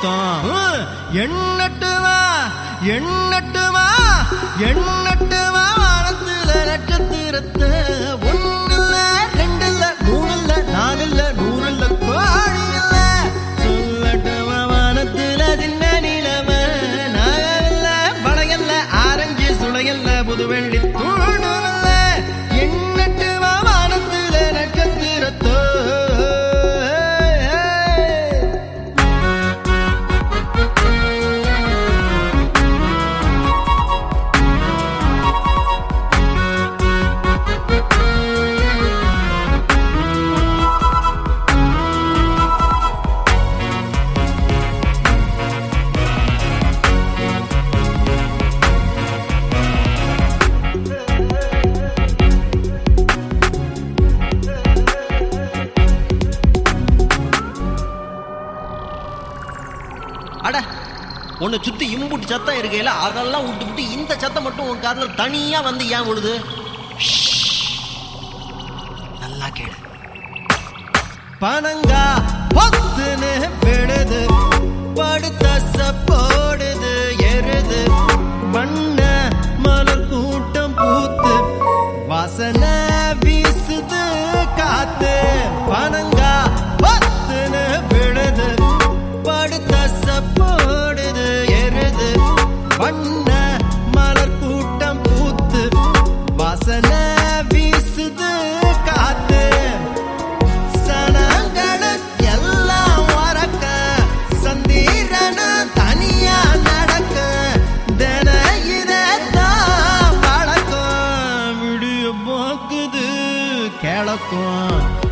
முத்தம் ஹம், எண்ணட்டுமா எண்ணட்டுமா எண்ணட்டுமா வானத்துல நட்சத்திரத்தை ஒண்ணுல ரெண்டுல மூணுல நாலுல நூறுல கோடி இல்ல சொல்லட்டுமா வானத்துல சின்ன நிலவ நாகல்ல படையல்ல ஆரஞ்சு சுளையல்ல புதுவெள்ளி தூணுல எண்ணட்டுமா வானத்துல நட்சத்திரத்தோ அட உன்னை சுத்தி இம்புட்டு சத்தம் இருக்கையில அதெல்லாம் விட்டு விட்டு இந்த சத்தம் மட்டும் உன் காதுல தனியா வந்து ஏன் விழுது ஷ்ஷ். நல்லா கேளு பனங்கா பொத்துன்னு விழுது படுத்த போடுது எருது வண்ண மலர் கூட்டம் பூத்து வாசனை வீசுது காத்து பனங்கா பொத்துன்னு விழுது படுத்த போடுது எருது வண்ண மலர் கூட்டம் பூத்து வாசனை வீசுது காத்து சனங்களுக்கெல்லாம் வரக்க சந்தீரன தனியா நடக்க தின இதத்தான் வழக்கம் விடிய போக்குது கிழக்கும்